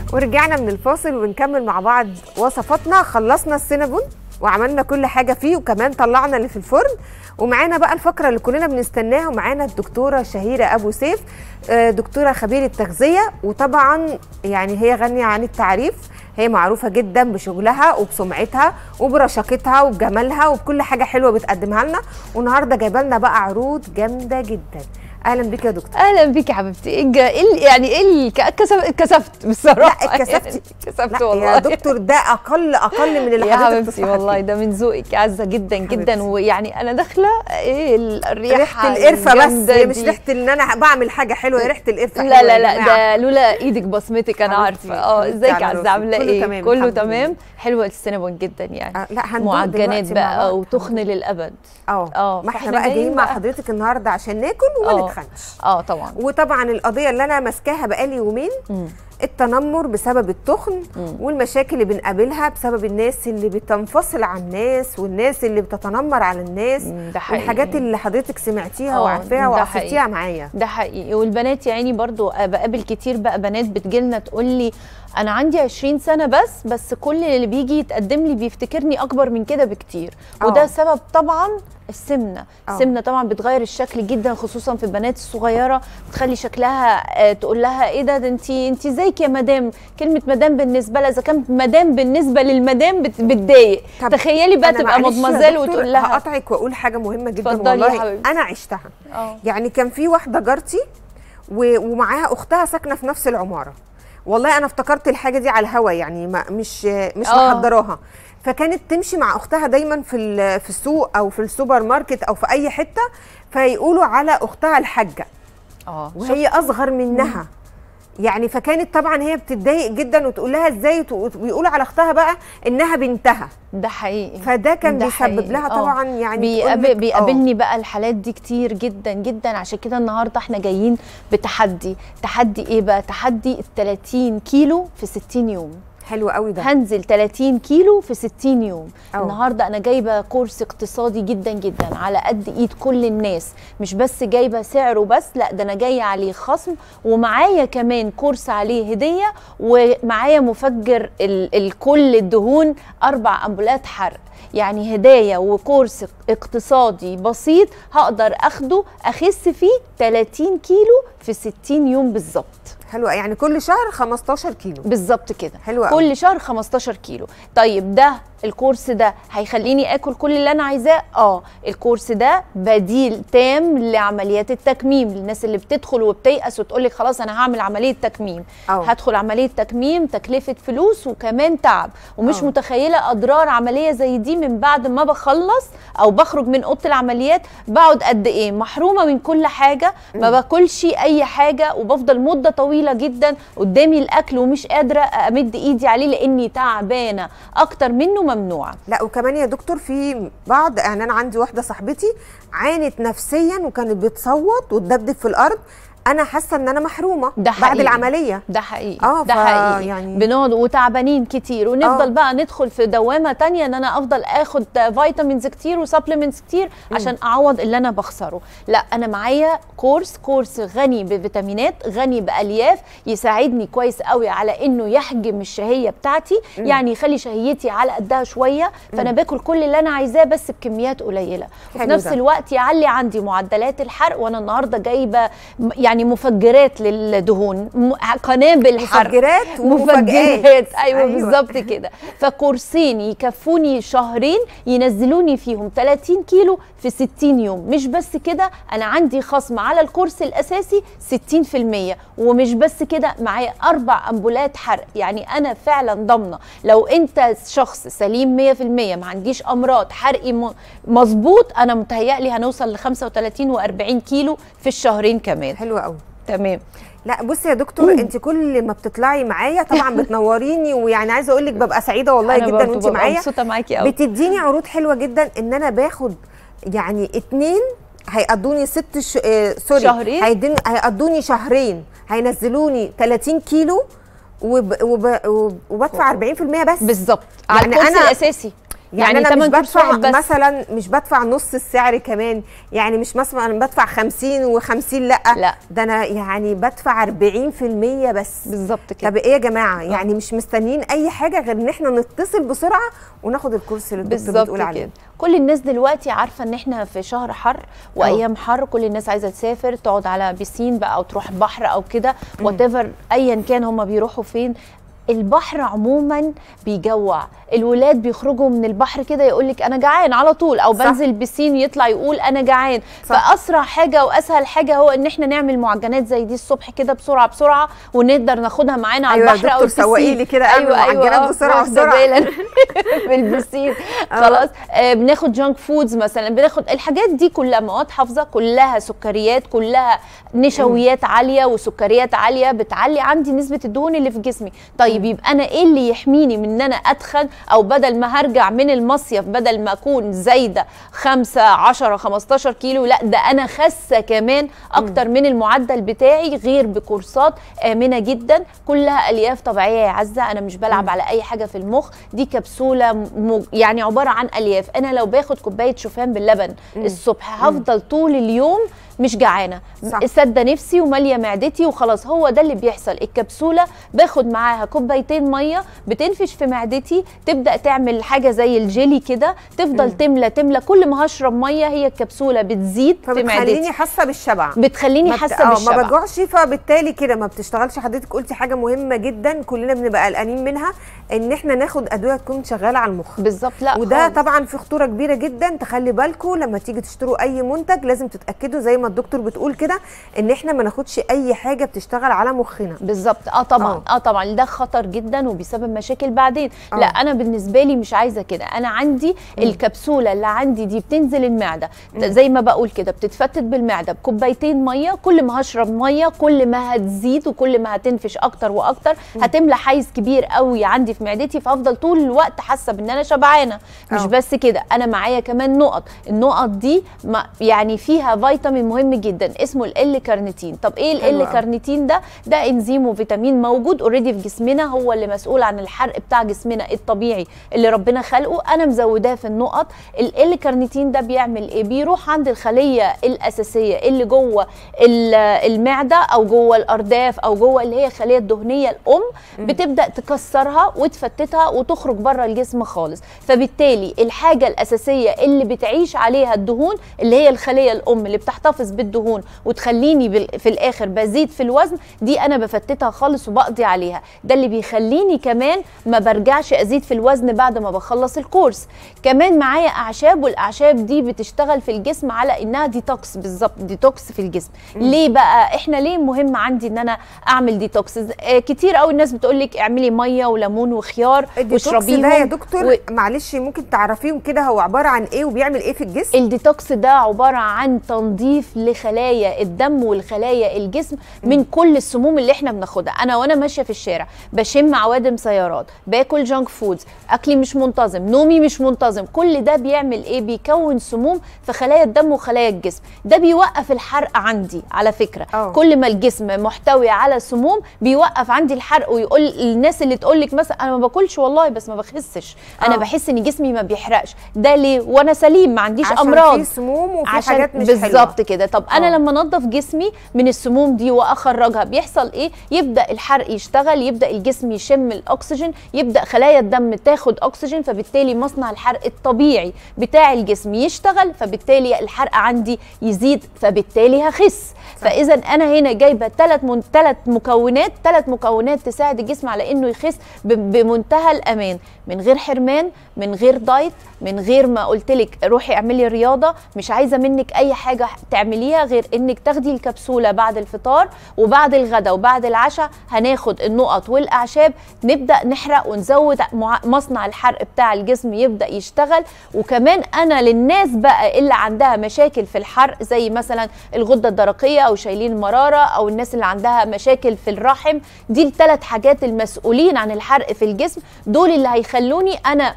ورجعنا من الفاصل وبنكمل مع بعض وصفاتنا خلصنا السينابون وعملنا كل حاجه فيه وكمان طلعنا اللي في الفرن ومعانا بقى الفقره اللي كلنا بنستناها ومعانا الدكتوره شهيره ابو سيف آه، دكتوره خبيره تغذيه وطبعا يعني هي غنيه عن التعريف هي معروفه جدا بشغلها وبسمعتها وبرشاقتها وبجمالها وبكل حاجه حلوه بتقدمها لنا والنهارده جايبه لنا بقى عروض جامده جدا اهلا بيك يا دكتور اهلا بيك يا حبيبتي ايه الج- إيه ال- يعني ايه ال- ك- اتكسف- اتكسفت بصراحه لا، اتكسفتي. يعني اتكسفت لا والله يا دكتور ده اقل اقل من اللي يا حضرتك حبيبتي تصحى والله فيه. ده من ذوقك يا عزه جدا حبيبتي. جدا ويعني انا داخله ايه ال- الريحه ريحه القرفه بس الجامدة هي مش دي. ريحه ان انا بعمل حاجه حلوه هي ريحه القرفه لا حلوة لا يا لا جماعة. ده لولا ايدك بصمتك انا حبيبتي، عارفه اه حبيبتي ازيك يا على عزه عامله راسي. كله ايه تمام، كله الحمد لله. تمام حلوه السينابون جدا يعني آه، لا هندوق معجنات دلوقتي مع بقى بعض. وتخن للابد اه اه ما احنا فإحنا بقى جايين جايين مع بقى. حضرتك النهارده عشان ناكل وما آه. نتخنش اه طبعا وطبعا القضيه اللي انا ماسكاها بقالي يومين مم. التنمر بسبب التخن مم. والمشاكل اللي بنقابلها بسبب الناس اللي بتنفصل عن الناس والناس اللي بتتنمر على الناس مم، ده حقيقي. والحاجات اللي حضرتك سمعتيها آه، وعارفاها ده وعصرتيها حقيقي. معايا ده حقيقي والبنات يا عيني برضو بقابل كتير بقى بنات بتجيلنا تقول لي انا عندي 20 سنه بس بس كل اللي بيجي يتقدم لي بيفتكرني اكبر من كده بكتير وده آه. سبب طبعا السمنه آه. السمنه طبعا بتغير الشكل جدا خصوصا في البنات الصغيره بتخلي شكلها آه، تقول لها ايه ده ده انت انت زيك يا مدام كلمه مدام بالنسبه لها اذا كانت مدام بالنسبه للمدام بت- بتضايق طب تخيلي بقى أنا تبقى معلش يا مدمزال دكتور وتقول لها هقطعك واقول حاجه مهمه جدا اتفضلي يا والله حبيبتي. انا عشتها اه يعني كان في واحده جارتي و- ومعاها اختها ساكنه في نفس العماره والله انا افتكرت الحاجه دي على الهوا يعني ما مش مش آه. محضراها فكانت تمشي مع اختها دايما في ال- في السوق او في السوبر ماركت او في اي حته فيقولوا على اختها الحاجه اه وهي اصغر منها يعني فكانت طبعا هي بتتضايق جدا وتقول لها ازاي وت- ويقولوا على اختها بقى انها بنتها ده حقيقي فده كان ده بيسبب حقيقي. لها آه. طبعا يعني بيقابل تقولك- بيقابلني بقى الحالات دي كتير جدا جدا عشان كده النهارده احنا جايين بتحدي تحدي ايه بقى تحدي ال 30 كيلو في 60 يوم آه، حلو قوي ده هنزل 30 كيلو في 60 يوم أوه. النهارده انا جايبه كورس اقتصادي جدا جدا على قد ايد كل الناس مش بس جايبه سعره بس لا ده انا جايه عليه خصم ومعايا كمان كورس عليه هديه ومعايا مفجر ال- الكل الدهون اربع امبولات حرق يعني هدايا وكورس اقتصادي بسيط هقدر اخده اخس فيه 30 كيلو في 60 يوم بالظبط حلو يعني كل شهر 15 كيلو بالظبط كده حلو أوي. كل شهر 15 كيلو طيب ده الكورس ده هيخليني اكل كل اللي انا عايزاه اه الكورس ده بديل تام لعمليات التكميم للناس اللي بتدخل وبتيأس وتقول لك خلاص انا هعمل عمليه تكميم أه. هدخل عمليه تكميم تكلفه فلوس وكمان تعب ومش أه. متخيله اضرار عمليه زي دي من بعد ما بخلص او بخرج من اوضه العمليات بقعد قد ايه محرومه من كل حاجه ما باكلش اي حاجه وبفضل مده طويله جدا قدامي الاكل ومش قادره امد ايدي عليه لاني تعبانه اكتر منه ممنوعه لا وكمان يا دكتور في بعض يعني انا عندي واحده صاحبتي عانت نفسيا وكانت بتصوت وتدبدب في الارض انا حاسه ان انا محرومه ده بعد حقيقي. العمليه ده حقيقي آه، ده ف- حقيقي يعني- بنقعد وتعبانين كتير ونفضل آه. بقى ندخل في دوامه تانية ان انا افضل اخد فيتامينز كتير وسبلمنتس كتير عشان اعوض اللي انا بخسره لا انا معايا كورس كورس غني بفيتامينات غني بالياف يساعدني كويس قوي على انه يحجم الشهيه بتاعتي يعني يخلي شهيتي على قدها شويه فانا باكل كل اللي انا عايزاه بس بكميات قليله وفي حلو نفس ده. الوقت يعلي عندي معدلات الحرق وانا النهارده جايبه م- يعني مفجرات للدهون م- قنابل حرق مفجرات ومفاجآت. مفجرات ايوه, أيوة. أيوة. بالظبط كده فكورسين يكفوني شهرين ينزلوني فيهم 30 كيلو في 60 يوم مش بس كده انا عندي خصم على الكورس الاساسي 60% ومش بس كده معايا اربع امبولات حرق يعني انا فعلا ضامنه لو انت شخص سليم 100% ما عنديش امراض حرقي م- مظبوط انا متهيألي هنوصل ل 35 و40 كيلو في الشهرين كمان حلوه قوي تمام لا بصي يا دكتور انت كل ما بتطلعي معايا طبعا بتنوريني ويعني عايزه اقول لك ببقى سعيده والله أنا جدا برضو وانت ببقى معايا مبسوطه معاكي قوي بتديني عروض حلوه جدا ان انا باخد يعني اتنين هيقضوني ست ش... آه سوري شهرين؟ هيدين... هيقضوني شهرين هينزلوني 30 كيلو وب... وب... وب... وبدفع 40% بس بالظبط على يعني الكورس أنا- الاساسي يعني, يعني انا مش تمن كورس بدفع واحد بس. مثلا مش بدفع نص السعر كمان يعني مش مثلا انا بدفع 50 و50 لا لا. ده انا يعني بدفع 40% بس بالظبط كده طب ايه يا جماعه يعني مش مستنيين اي حاجه غير ان احنا نتصل بسرعه وناخد الكورس اللي الدكتور بالظبط بتقول عليه كده كل الناس دلوقتي عارفه ان احنا في شهر حر وايام حر كل الناس عايزه تسافر تقعد على بيسين بقى او تروح بحر او كده وات ايا كان هم بيروحوا فين البحر عموما بيجوع الولاد بيخرجوا من البحر كده يقول لك انا جعان على طول او صح. بنزل بسين يطلع يقول انا جعان صح. فاسرع حاجه واسهل حاجه هو ان احنا نعمل معجنات زي دي الصبح كده بسرعه بسرعه ونقدر ناخدها معانا على أيوة يا البحر او دكتور سوقي البسين لي كده اعمل معجنات آه، بسرعة واخدة بسرعة. بالي في البسين خلاص آه بناخد جانك فودز مثلا بناخد الحاجات دي كلها مواد حافظه كلها سكريات كلها نشويات عاليه وسكريات عاليه بتعلي عندي نسبه الدهون اللي في جسمي طيب يبقى انا ايه اللي يحميني من ان انا اتخن او بدل ما هرجع من المصيف بدل ما اكون زايده 5 10 15 كيلو لا ده انا خاسه كمان اكتر من المعدل بتاعي غير بكورسات امنه جدا كلها الياف طبيعيه يا عزه انا مش بلعب على اي حاجه في المخ دي كبسوله م... يعني عباره عن الياف انا لو باخد كوبايه شوفان باللبن الصبح هفضل طول اليوم مش جعانه صح. سد نفسي وماليه معدتي وخلاص هو ده اللي بيحصل الكبسوله باخد معاها كوبايتين ميه بتنفش في معدتي تبدا تعمل حاجه زي الجيلي كده تفضل تملى تملى كل ما هشرب ميه هي الكبسوله بتزيد في فبتخليني معدتي حاسه بالشبع بتخليني ما بت- حاسه آه، بالشبع ما بجوعش فبالتالي كده ما بتشتغلش حضرتك قلتي حاجه مهمه جدا كلنا بنبقى قلقانين منها ان احنا ناخد ادويه تكون شغاله على المخ بالظبط لا وده خالص. طبعا في خطوره كبيره جدا تخلي بالكم لما تيجي تشتروا اي منتج لازم تتاكدوا زي ما الدكتور بتقول كده ان احنا ما ناخدش اي حاجه بتشتغل على مخنا بالظبط اه طبعا آه. اه, آه طبعا ده خطر جدا وبيسبب مشاكل بعدين آه. لا انا بالنسبه لي مش عايزه كده انا عندي الكبسوله اللي عندي دي بتنزل المعده زي ما بقول كده بتتفتت بالمعده بكوبايتين ميه كل ما هشرب ميه كل ما هتزيد وكل ما هتنفش اكتر واكتر هتملى حيز كبير قوي عندي في معدتي فافضل طول الوقت حاسه بان انا شبعانه مش آه. بس كده انا معايا كمان نقط النقط دي ما يعني فيها فيتامين مهم جدا اسمه ال كارنيتين طب ايه حلو ال أوي. كارنيتين ده ده انزيم وفيتامين موجود اوريدي في جسمنا هو اللي مسؤول عن الحرق بتاع جسمنا الطبيعي اللي ربنا خلقه انا مزوداه في النقط ال كارنيتين ده بيعمل ايه بيروح عند الخليه الاساسيه اللي جوه ال- المعده او جوه الارداف او جوه اللي هي الخليه الدهنيه الام بتبدا تكسرها وتفتتها وتخرج بره الجسم خالص فبالتالي الحاجه الاساسيه اللي بتعيش عليها الدهون اللي هي الخليه الام اللي بتحتفظ بالدهون وتخليني بال- في الاخر بزيد في الوزن دي انا بفتتها خالص وبقضي عليها ده اللي بيخليني كمان ما برجعش ازيد في الوزن بعد ما بخلص الكورس كمان معايا اعشاب والاعشاب دي بتشتغل في الجسم على انها ديتوكس بالظبط ديتوكس في الجسم ليه بقى احنا ليه مهم عندي ان انا اعمل ديتوكس آه كتير قوي الناس بتقول لك اعملي ميه وليمون وخيار الديتوكس واشربيهم ده يا دكتور و- معلش ممكن تعرفيهم كده هو عباره عن ايه وبيعمل ايه في الجسم الديتوكس ده عبارة عن تنظيف لخلايا الدم والخلايا الجسم من كل السموم اللي احنا بناخدها انا وانا ماشية في الشارع بشم عوادم سيارات باكل جانك فودز اكلي مش منتظم نومي مش منتظم كل ده بيعمل ايه بيكون سموم في خلايا الدم وخلايا الجسم ده بيوقف الحرق عندي على فكرة أوه. كل ما الجسم محتوي على سموم بيوقف عندي الحرق ويقول الناس اللي تقول لك مثلا انا ما باكلش والله بس ما بخسش انا آه. بحس ان جسمي ما بيحرقش ده ليه وانا سليم ما عنديش عشان امراض في سموم وفي عشان حاجات مش حلوه بالظبط كده طب انا آه. لما انضف جسمي من السموم دي واخرجها بيحصل ايه يبدا الحرق يشتغل يبدا الجسم يشم الاكسجين يبدا خلايا الدم تاخد اكسجين فبالتالي مصنع الحرق الطبيعي بتاع الجسم يشتغل فبالتالي الحرق عندي يزيد فبالتالي هخس فاذا انا هنا جايبه ثلاث من ثلاث مكونات ثلاث مكونات تساعد الجسم على انه يخس ب- بمنتهى الامان من غير حرمان من غير دايت من غير ما قلت لك روحي اعملي رياضه مش عايزه منك اي حاجه تعمليها غير انك تاخدي الكبسوله بعد الفطار وبعد الغداء وبعد العشاء هناخد النقط والاعشاب نبدا نحرق ونزود مع- مصنع الحرق بتاع الجسم يبدا يشتغل وكمان انا للناس بقى اللي عندها مشاكل في الحرق زي مثلا الغده الدرقيه او شايلين مراره او الناس اللي عندها مشاكل في الرحم دي الثلاث حاجات المسؤولين عن الحرق في الجسم دول اللي هيخلوني انا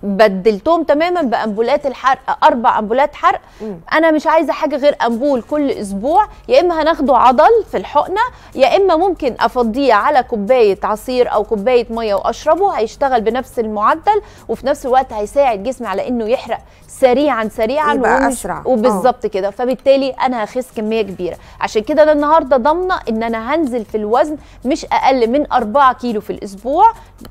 بدلتهم تماما بامبولات الحرق اربع امبولات حرق مم. انا مش عايزه حاجه غير امبول كل اسبوع يا اما هناخده عضل في الحقنه يا اما ممكن افضيه على كوبايه عصير او كوبايه ميه واشربه هيشتغل بنفس المعدل وفي نفس الوقت هيساعد جسمي على انه يحرق سريعا سريعا يبقى ومش- أسرع. وبالظبط كده فبالتالي انا هخس كميه كبيره عشان كده انا النهارده ضامنه ان انا هنزل في الوزن مش اقل من 4 كيلو في الاسبوع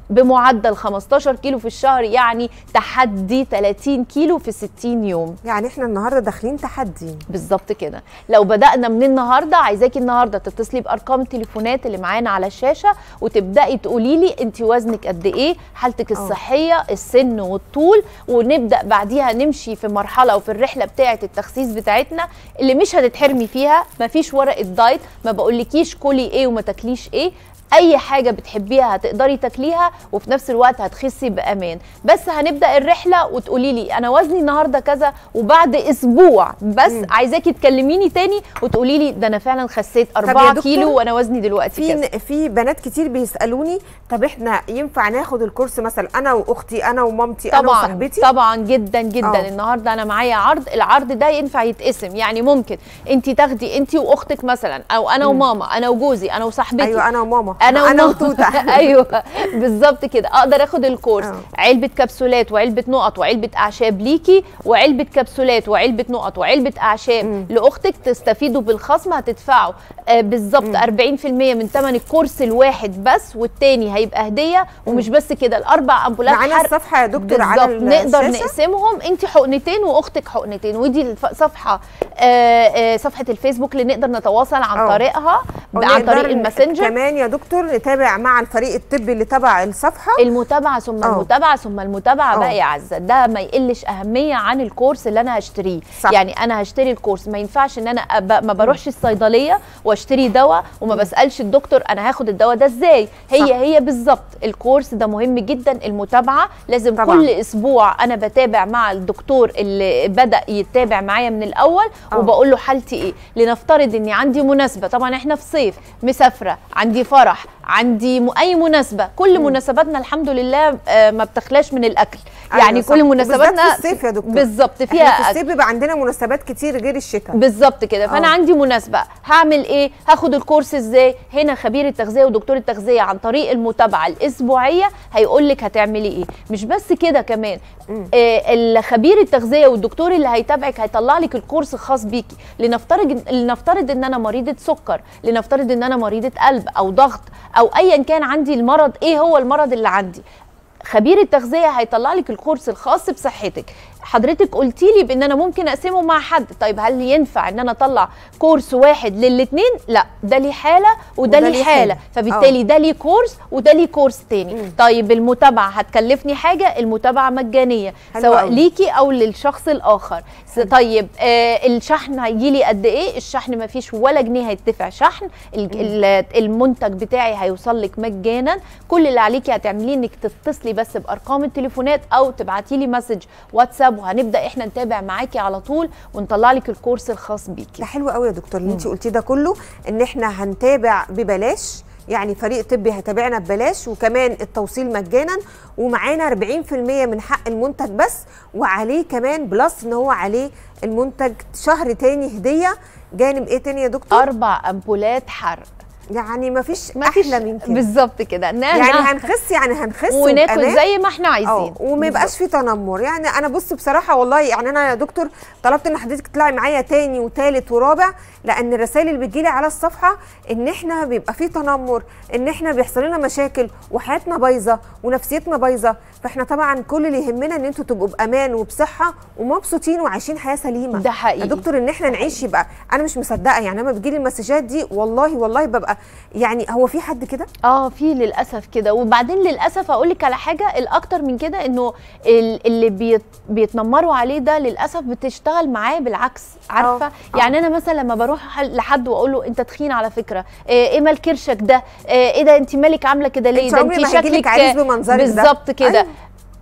بمعدل 15 كيلو في الشهر يعني تحدي 30 كيلو في 60 يوم يعني احنا النهارده داخلين تحدي بالظبط كده لو بدأنا من النهارده عايزاكي النهارده تتصلي بارقام التليفونات اللي معانا على الشاشه وتبداي تقولي لي انت وزنك قد ايه حالتك الصحيه السن والطول ونبدا بعديها نمشي في مرحله وفي الرحله بتاعه التخسيس بتاعتنا اللي مش هتتحرمي فيها مفيش ورقه دايت ما بقولكيش كلي ايه وما تاكليش ايه اي حاجه بتحبيها هتقدري تاكليها وفي نفس الوقت هتخسي بامان بس هنبدا الرحله وتقولي لي انا وزني النهارده كذا وبعد اسبوع بس مم. عايزاكي تكلميني تاني وتقولي لي ده انا فعلا خسيت يا 4 دكتور، كيلو وانا وزني دلوقتي كذا في في بنات كتير بيسالوني طب احنا ينفع ناخد الكورس مثلا انا واختي انا ومامتي انا طبعا وصاحبتي طبعا جدا جدا آه. أوه. النهارده انا معايا عرض العرض ده ينفع يتقسم يعني ممكن انت تاخدي انت واختك مثلا او انا وماما انا وجوزي انا وصاحبتي ايوه انا وماما انا انا وماما. وتوته ايوه بالظبط كده اقدر اخد الكورس آه. علبه كبسولات وعلبه نقط وعلبه اعشاب ليكي وعلبه كبسولات وعلبه نقط وعلبه اعشاب مم. لاختك تستفيدوا بالخصم هتدفعوا آه بالظبط 40% من ثمن الكورس الواحد بس والتاني هيبقى هديه ومش بس كده الاربع امبولات معانا حرق الصفحه يا دكتور على بالظبط نقدر الشاشة؟ نقسمهم انت حقنتين واختك حقنتين ودي الف- صفحه آه آه صفحه الفيسبوك اللي نقدر نتواصل عن اه. طريقها عن ونقدر طريق الماسنجر كمان يا دكتور نتابع مع الفريق الطبي اللي تبع الصفحه المتابعه ثم اه. المتابعه ثم المتابعه اه. بقى يا عزه ده ما يقلش اهميه عن الكورس اللي انا هشتريه صح. يعني انا هشتري الكورس ما ينفعش ان انا أب... ما بروحش الصيدليه واشتري دواء وما بسالش الدكتور انا هاخد الدواء ده ازاي هي صح. هي بالظبط الكورس ده مهم جدا المتابعه لازم طبعا. كل اسبوع انا بتابع مع الدكتور اللي بدا يتابع معايا من الاول اه. وبقول له حالتي ايه لنفترض اني عندي مناسبه طبعا احنا في صيف مسافره عندي فرح عندي م... اي مناسبه كل مناسباتنا الحمد لله آه، ما بتخلاش من الاكل أيوة يعني صح. كل وبالذات مناسباتنا في الصيف يا دكتور. بالظبط فيها احنا في أكل. الصيف بيبقى عندنا مناسبات كتير غير الشتاء بالظبط كده فانا اه. عندي مناسبه هعمل ايه هاخد الكورس ازاي هنا خبير التغذيه ودكتور التغذيه عن طريق المتابعه الاسبوعيه هيقول لك هتعملي ايه مش بس كده كمان آه الخبير التغذيه والدكتور اللي هيتابعك هيطلع لك الكورس الخاص بيكي لنفترض لنفترض ان انا مريضه سكر لنفترض ان انا مريضه قلب او ضغط او ايا كان عندي المرض ايه هو المرض اللي عندي خبير التغذيه هيطلع لك الكورس الخاص بصحتك حضرتك قلتي لي بان انا ممكن اقسمه مع حد طيب هل ينفع ان انا اطلع كورس واحد للاثنين لا ده ليه حاله وده, وده ليه ليه حاله حالة. فبالتالي ده ليه كورس وده ليه كورس تاني مم. طيب المتابعه هتكلفني حاجه المتابعه مجانيه حلو سواء أوي. ليكي او للشخص الاخر س- طيب آه الشحن هيجي لي قد ايه الشحن ما فيش ولا جنيه هيدفع شحن ال- ال- المنتج بتاعي هيوصل لك مجانا كل اللي عليكي هتعمليه انك تتصلي بس بارقام التليفونات او تبعتي لي مسج واتساب وهنبدا احنا نتابع معاكي على طول ونطلع لك الكورس الخاص بيكي ده حلو قوي يا دكتور اللي انت قلتيه ده كله ان احنا هنتابع ببلاش يعني فريق طبي هيتابعنا ببلاش وكمان التوصيل مجانا ومعانا 40% من حق المنتج بس وعليه كمان بلس ان هو عليه المنتج شهر تاني هديه جانب ايه تاني يا دكتور اربع امبولات حرق يعني مفيش مفيش احلى من كده بالظبط كده إن يعني إحنا هنخس يعني هنخس وناكل وبأمان. زي ما احنا عايزين اه وما يبقاش في تنمر يعني انا بص بصراحه والله يعني انا يا دكتور طلبت ان حضرتك تطلعي معايا تاني وتالت ورابع لان الرسائل اللي بتجيلي على الصفحه ان احنا بيبقى في تنمر ان احنا بيحصل لنا مشاكل وحياتنا بايظه ونفسيتنا بايظه فاحنا طبعا كل اللي يهمنا ان انتوا تبقوا بامان وبصحه ومبسوطين وعايشين حياه سليمه ده حقيقي. يا دكتور ان احنا نعيش يبقى انا مش مصدقه يعني لما بتجيلي المسجات دي والله والله ببقى يعني هو في حد كده اه في للاسف كده وبعدين للاسف اقول لك على حاجه الاكتر من كده انه ال- اللي بيت بيتنمروا عليه ده للاسف بتشتغل معاه بالعكس عارفه آه، يعني انا مثلا لما بروح حل- لحد واقول له انت تخين على فكره ايه إيه مال كرشك ده ايه إيه ده انت مالك عامله كده ليه انت ده عمري ما هيجيلك عريس بمنظرك ده. بالظبط كده أيوة.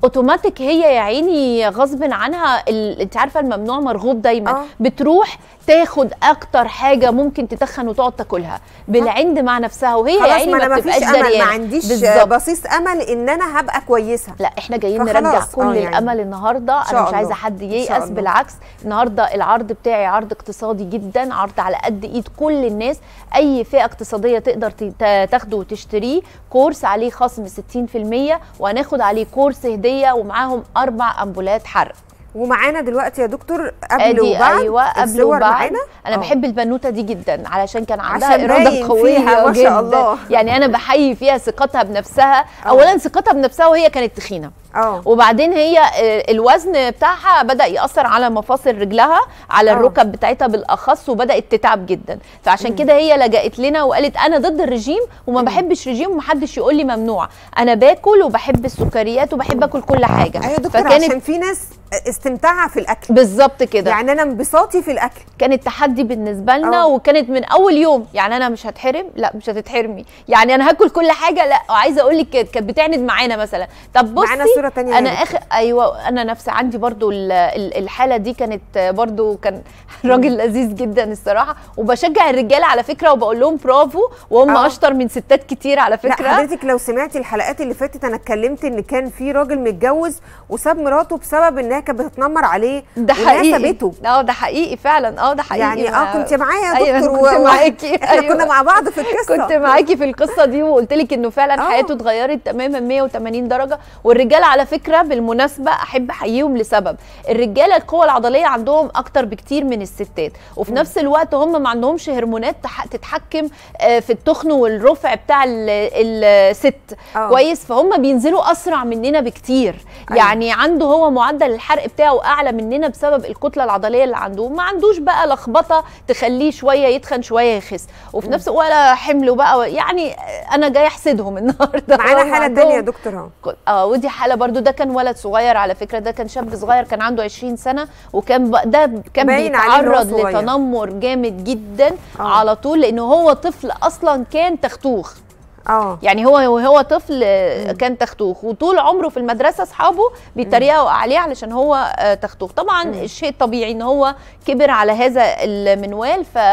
اوتوماتيك هي يا عيني غصب عنها ال... انت عارفه الممنوع مرغوب دايما آه. بتروح تاخد اكتر حاجه ممكن تتخن وتقعد تاكلها بالعند مع نفسها وهي يا خلاص عيني ما انا ما ما فيش بتبقاش امل ما دريانة. عنديش بالظبط. بصيص امل ان انا هبقى كويسه لا احنا جايين فخلاص، نرجع آه كل يعني. الامل النهارده شاء انا مش الله. عايزه حد إن شاء ييأس الله. بالعكس النهارده العرض بتاعي عرض اقتصادي جدا عرض على قد ايد كل الناس اي فئه اقتصاديه تقدر ت- ت- تاخده وتشتريه كورس عليه خصم 60% وهناخد عليه كورس هديه ومعاهم اربع امبولات حرق ومعانا دلوقتي يا دكتور قبل ادي وبعد ايوه قبل الصور وبعد معانا انا آه. بحب البنوته دي جدا علشان كان عندها عشان اراده باين قويه فيها ما شاء جدا الله. يعني انا بحيي فيها ثقتها بنفسها اولا ثقتها بنفسها وهي كانت تخينه اه وبعدين هي آه، الوزن بتاعها بدا ياثر على مفاصل رجلها على آه. الركب بتاعتها بالاخص وبدات تتعب جدا فعشان كده هي لجأت لنا وقالت انا ضد الرجيم وما بحبش رجيم ومحدش يقول لي ممنوع انا باكل وبحب السكريات وبحب اكل كل حاجه ايوه يا دكتور عشان في ناس استمتاعها في الاكل بالظبط كده يعني انا انبساطي في الاكل كانت تحدي بالنسبه لنا آه. وكانت من اول يوم يعني انا مش هتحرم لا مش هتتحرمي يعني انا هاكل كل حاجه لا وعايزه اقول لك كانت كانت بتعند معانا مثلا طب بصي معانا صورة تانية انا يا اخر ايوه انا نفسي عندي برضو ال- ال- الحاله دي كانت برضو كان راجل لذيذ جدا الصراحه وبشجع الرجاله على فكره وبقول لهم برافو وهم آه. اشطر من ستات كتير على لا فكره حضرتك لو سمعتي الحلقات اللي فاتت انا اتكلمت ان كان في راجل متجوز وساب مراته بسبب انها كانت بتتنمر عليه ده وإنها حقيقي سابته اه ده حقيقي فعلا اه ده حقيقي يعني ما- اه كنت معايا يا أيوة، دكتور أنا كنت و- و- معاكي احنا أيوة. كنا مع بعض في القصه كنت معاكي في القصه دي وقلت لك انه فعلا آه. حياته اتغيرت تماما 180 درجه والرجاله على فكره بالمناسبه احب احييهم لسبب الرجاله القوه العضليه عندهم اكتر بكتير من الستات وفي نفس الوقت هم ما عندهمش هرمونات تح- تتحكم آه، في التخن والرفع بتاع ال- الست آه. كويس فهم بينزلوا اسرع مننا بكتير أيوة. يعني عنده هو معدل الحرق بتاعه اعلى مننا بسبب الكتله العضليه اللي عنده ما عندوش بقى لخبطه تخليه شويه يتخن شويه يخس وفي نفس ولا حمله بقى يعني انا جاي احسدهم النهارده معانا هم حاله عندهم- تانية يا دكتور اهو اه ودي حاله برضو ده كان ولد صغير على فكره ده كان شاب صغير كان عنده 20 سنه وكان ب... ده كان باين عليه إن هو بيتعرض صغير. لتنمر جامد جدا آه. على طول لانه هو طفل اصلا كان تختوخ اه يعني هو وهو طفل آه، كان تختوخ وطول عمره في المدرسه اصحابه بيتريقوا عليه علشان هو آه، تختوخ طبعا الشيء طبيعي ان هو كبر على هذا المنوال ف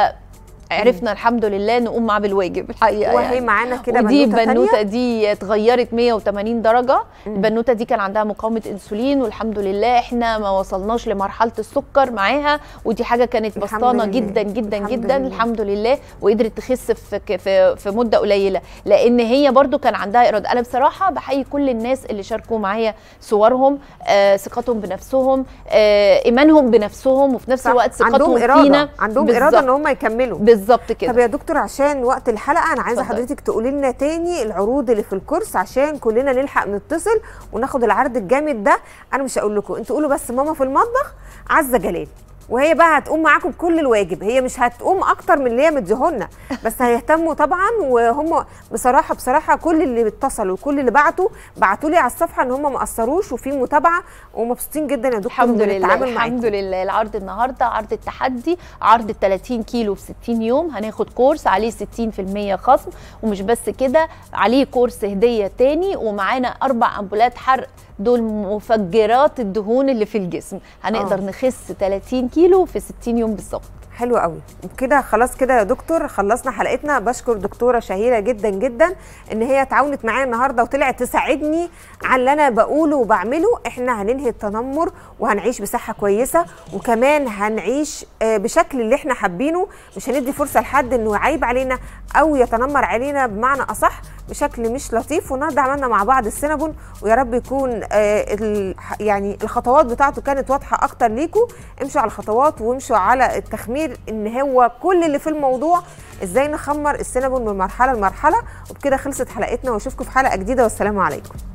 عرفنا الحمد لله نقوم معاه بالواجب الحقيقه وهي يعني. معانا كده ودي بنوته البنوته تانية دي اتغيرت 180 درجه البنوته دي كان عندها مقاومه انسولين والحمد لله احنا ما وصلناش لمرحله السكر معاها ودي حاجه كانت الحمد بسطانه لله. جدا جدا الحمد جدا لله. الحمد لله وقدرت تخس في ك- في في مده قليله لان هي برضو كان عندها اراده انا بصراحه بحيي كل الناس اللي شاركوا معايا صورهم آه ثقتهم بنفسهم آه ايمانهم بنفسهم وفي نفس صح. الوقت ثقتهم عندهم فينا اراده عندهم اراده بالظبط. ان هم يكملوا بالظبط كده طب يا دكتور عشان وقت الحلقه انا عايزه اتفضلي. حضرتك تقولي لنا تاني العروض اللي في الكورس عشان كلنا نلحق نتصل وناخد العرض الجامد ده انا مش هقول لكم انتوا قولوا بس ماما في المطبخ عزه جلال وهي بقى هتقوم معاكم بكل الواجب هي مش هتقوم اكتر من اللي هي مديهولنا بس هيهتموا طبعا وهم بصراحه بصراحه كل اللي اتصلوا وكل اللي بعتوا بعتوا لي على الصفحه ان هم ما قصروش وفي متابعه ومبسوطين جدا يا دكتور الحمد من لله التعامل الحمد معاكم لله العرض النهارده عرض التحدي عرض ال 30 كيلو في 60 يوم هناخد كورس عليه 60% خصم ومش بس كده عليه كورس هديه تاني ومعانا اربع امبولات حرق دول مفجرات الدهون اللي في الجسم هنقدر آه. نخس 30 كيلو في 60 يوم بالظبط حلو قوي كده خلاص كده يا دكتور خلصنا حلقتنا بشكر دكتوره شهيره جدا جدا ان هي تعاونت معايا النهارده وطلعت تساعدني على اللي انا بقوله وبعمله احنا هننهي التنمر وهنعيش بصحه كويسه وكمان هنعيش آه، بشكل اللي احنا حابينه مش هندي فرصه لحد انه يعيب علينا او يتنمر علينا بمعنى اصح بشكل مش لطيف والنهارده عملنا مع بعض السينابون ويا رب يكون آه، ال- يعني الخطوات بتاعته كانت واضحه اكتر ليكم امشوا على الخطوات وامشوا على التخمير ان هو كل اللي في الموضوع ازاي نخمر السينابون من مرحله لمرحله وبكده خلصت حلقتنا واشوفكم في حلقه جديده والسلام عليكم